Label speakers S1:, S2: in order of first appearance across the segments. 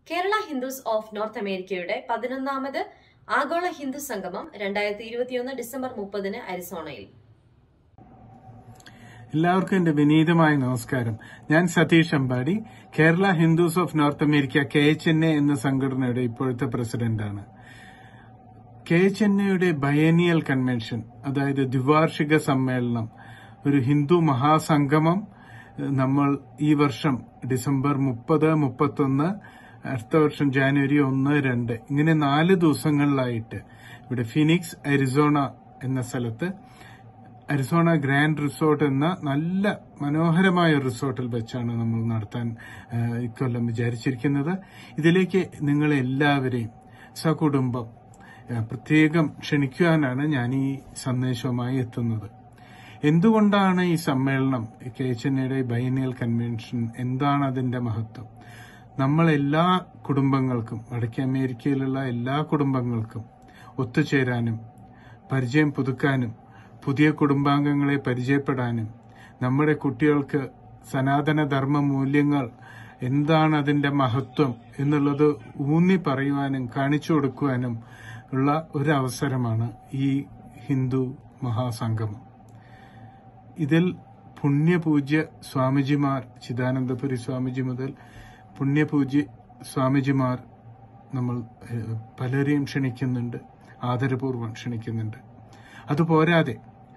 S1: Kerala Hindus of north അമേരിക്കയുടെ പതിനൊന്നാമത് ആഗോള ഹിന്ദു സംഗമം രണ്ടായിരത്തി ഇരുപത്തിയൊന്ന് ഡിസംബർ മുപ്പതിന് അരിസോണയിൽ
S2: എല്ലാവർക്കും എന്റെ വിനീതമായ നമസ്കാരം ഞാൻ Sathish Ambadi Kerala Hindus of North America K H N A എന്ന സംഘടനയുടെ ഇപ്പോഴത്തെ പ്രസിഡന്റാണ് കെ എച്ച് എൻ എയുടെ ബയനിയൽ കൺവെൻഷൻ അതായത് ദ്വിവാർഷിക സമ്മേളനം ഒരു ഹിന്ദു മഹാസംഗമം ഏഹ്, നമ്മൾ ഈ വർഷം ഡിസംബർ മുപ്പത് മുപ്പത്തൊന്ന് അടുത്ത വർഷം ജാനുവരി ഒന്ന് രണ്ട് ഇങ്ങനെ നാല് ദിവസങ്ങളിലായിട്ട് ഇവിടെ ഫിനിക്സ് അരിസോണ എന്ന സ്ഥലത്ത് അരിസോണ ഗ്രാൻഡ് റിസോർട്ട് എന്ന നല്ല മനോഹരമായ ഒരു റിസോർട്ടിൽ വെച്ചാണ് നമ്മൾ നടത്താൻ ആ, ഇക്കൊല്ലം വിചാരിച്ചിരിക്കുന്നത് ഇതിലേക്ക് നിങ്ങളെ എല്ലാവരെയും സകുടുംബം ആ, പ്രത്യേകം ക്ഷണിക്കുവാനാണ് ഞാൻ ഈ സന്ദേശവുമായി എത്തുന്നത് എന്തുകൊണ്ടാണ് ഈ സമ്മേളനം കെ എച്ച് എൻ എയുടെ ബൈനിയൽ കൺവെൻഷൻ എന്താണ് അതിന്റെ മഹത്വം നമ്മൾ എല്ലാ കുടുംബങ്ങൾക്കും വടക്കേ അമേരിക്കയിലുള്ള എല്ലാ കുടുംബങ്ങൾക്കും ഒത്തുചേരാനും പരിചയം പുതുക്കാനും പുതിയ കുടുംബാംഗങ്ങളെ പരിചയപ്പെടാനും നമ്മുടെ കുട്ടികൾക്ക് സനാതന ധർമ്മ മൂല്യങ്ങൾ എന്താണ് അതിന്റെ മഹത്വം എന്നുള്ളത് ഊന്നി പറയുവാനും കാണിച്ചു കൊടുക്കുവാനും ഉള്ള ഒരു അവസരമാണ് ഈ ഹിന്ദു മഹാസംഗമം ഇതിൽ പുണ്യപൂജ്യ സ്വാമിജിമാർ ചിദാനന്ദപുരി സ്വാമിജി മുതൽ പുണ്യപൂജ്യ സ്വാമിജിമാർ നമ്മൾ ഏഹ്, പലരെയും ക്ഷണിക്കുന്നുണ്ട് ആദരപൂർവ്വം ക്ഷണിക്കുന്നുണ്ട് അതുപോരാതെ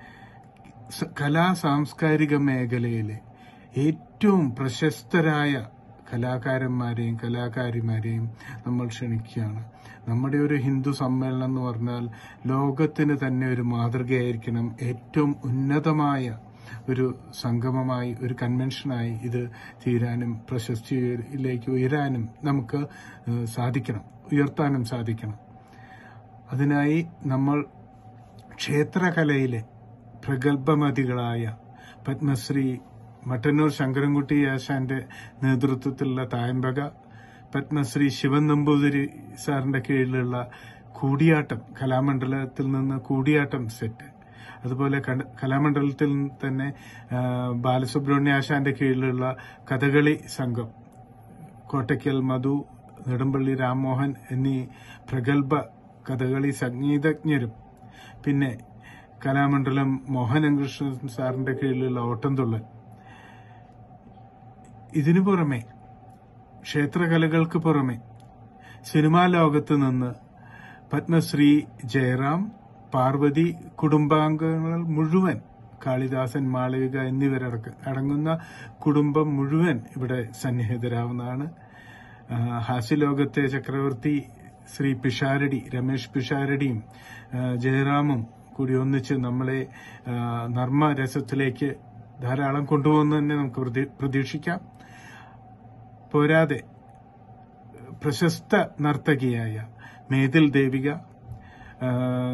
S2: സ- കലാ സാംസ്കാരിക മേഖലയിലെ ഏറ്റവും പ്രശസ്തരായ കലാകാരന്മാരെയും കലാകാരിമാരെയും നമ്മൾ ക്ഷണിക്കുകയാണ് നമ്മുടെ ഒരു ഹിന്ദു സമ്മേളനം എന്ന് പറഞ്ഞാൽ ലോകത്തിന് തന്നെ ഒരു മാതൃകയായിരിക്കണം ഏറ്റവും ഉന്നതമായ ഒരു സംഗമമായി ഒരു കൺവെൻഷനായി ഇത് തീരാനും പ്രശസ്തിയിലേക്ക് ഉയരാനും നമുക്ക് ഏഹ്, സാധിക്കണം ഉയർത്താനും സാധിക്കണം അതിനായി നമ്മൾ ക്ഷേത്രകലയിലെ പ്രഗത്ഭമതികളായ പത്മശ്രീ മട്ടന്നൂർ ശങ്കരൻകുട്ടി ആശാന്റെ നേതൃത്വത്തിലുള്ള തായമ്പക പത്മശ്രീ ശിവൻ നമ്പൂതിരി സാറിന്റെ കീഴിലുള്ള കൂടിയാട്ടം കലാമണ്ഡലത്തിൽ നിന്ന് കൂടിയാട്ടം സെറ്റ് അതുപോലെ കട- കലാമണ്ഡലത്തിൽ തന്നെ ആ, ബാലസുബ്രഹ്മണ്യ ആശാന്റെ കീഴിലുള്ള കഥകളി സംഘം കോട്ടയ്ക്കൽ മധു നെടുമ്പള്ളി രാംമോഹൻ എന്നീ പ്രഗത്ഭ കഥകളി സംഗീതജ്ഞരും പിന്നെ കലാമണ്ഡലം മോഹനൻ കൃഷ്ണൻ സാറിന്റെ കീഴിലുള്ള ഓട്ടംതുള്ളൽ ഇതിനു പുറമെ ക്ഷേത്രകലകൾക്ക് പുറമെ സിനിമാ ലോകത്ത് നിന്ന് പത്മശ്രീ ജയറാം പാർവതി കുടുംബാംഗങ്ങൾ മുഴുവൻ കാളിദാസൻ മാളവിക എന്നിവരടക്ക അടങ്ങുന്ന കുടുംബം മുഴുവൻ ഇവിടെ സന്നിഹിതരാവുന്നതാണ് ആ, ഹാസ്യലോകത്തെ ചക്രവർത്തി ശ്രീ പിഷാരടി രമേശ് പിഷാരടിയും ആ, ജയറാമും കൂടി ഒന്നിച്ച് നമ്മളെ ആ, നർമ്മരസത്തിലേക്ക് ധാരാളം കൊണ്ടുപോകുന്നു തന്നെ നമുക്ക് പ്രതി- പ്രതീക്ഷിക്കാം പോരാതെ പ്രശസ്ത നർത്തകിയായ മേതിൽ ദേവിക ആ,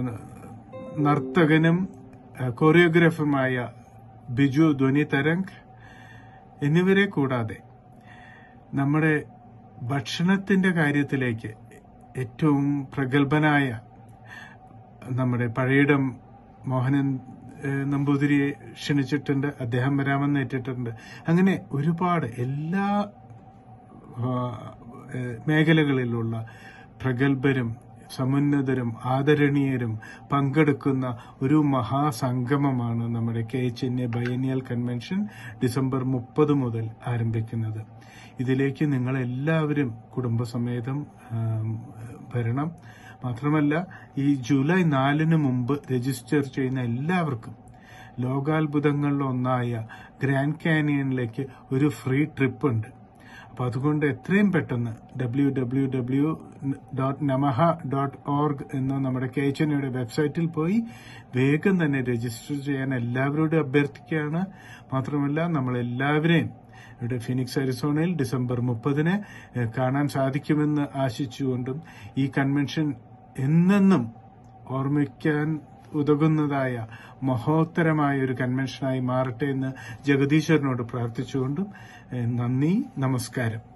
S2: നർത്തകനും ആ, കൊറിയോഗ്രാഫറുമായ ബിജു ധ്വനി തരംഗ് എന്നിവരെ കൂടാതെ നമ്മുടെ ഭക്ഷണത്തിന്റെ കാര്യത്തിലേക്ക് ഏറ്റവും പ്രഗത്ഭനായ നമ്മുടെ പഴയിടം മോഹനൻ ഏഹ്, നമ്പൂതിരിയെ ക്ഷണിച്ചിട്ടുണ്ട് അദ്ദേഹം വരാമെന്ന് ഏറ്റിട്ടുണ്ട് അങ്ങനെ ഒരുപാട് എല്ലാ ആ, ഏഹ്, മേഖലകളിലുള്ള പ്രഗത്ഭരും സമുന്നതരും ആദരണീയരും പങ്കെടുക്കുന്ന ഒരു മഹാസംഗമമാണ് നമ്മുടെ K H N A biennial convention December മുപ്പത് മുതൽ ആരംഭിക്കുന്നത് ഇതിലേക്ക് നിങ്ങൾ എല്ലാവരും കുടുംബസമേതം ആം, വരണം മാത്രമല്ല ഈ ജൂലൈ നാലിന് മുമ്പ് രജിസ്റ്റർ ചെയ്യുന്ന എല്ലാവർക്കും ലോകാത്ഭുതങ്ങളിൽ ഒന്നായ ഗ്രാൻഡ് കാനിയനിലേക്ക് ഒരു ഫ്രീ ട്രിപ്പ് ഉണ്ട് അപ്പൊ അതുകൊണ്ട് എത്രയും പെട്ടെന്ന് W W W dot Namaha dot org എന്ന നമ്മുടെ കെ എച്ച് എൻ വെബ്സൈറ്റിൽ പോയി വേഗം തന്നെ രജിസ്റ്റർ ചെയ്യാൻ എല്ലാവരോടും അഭ്യർത്ഥിക്കുകയാണ് മാത്രമല്ല നമ്മൾ എല്ലാവരെയും ഇവിടെ ഫിനിക്സ് അരിസോണയിൽ ഡിസംബർ മുപ്പതിന് ഏഹ്, കാണാൻ സാധിക്കുമെന്ന് ആശിച്ചുകൊണ്ടും ഈ കൺവെൻഷൻ എന്നെന്നും ഓർമ്മിക്കാൻ ഉതകുന്നതായ മഹോത്തരമായ ഒരു കൺവെൻഷനായി മാറട്ടെ എന്ന് ജഗദീശ്വരനോട് പ്രാർത്ഥിച്ചുകൊണ്ടും ഏഹ്, നന്ദി നമസ്കാരം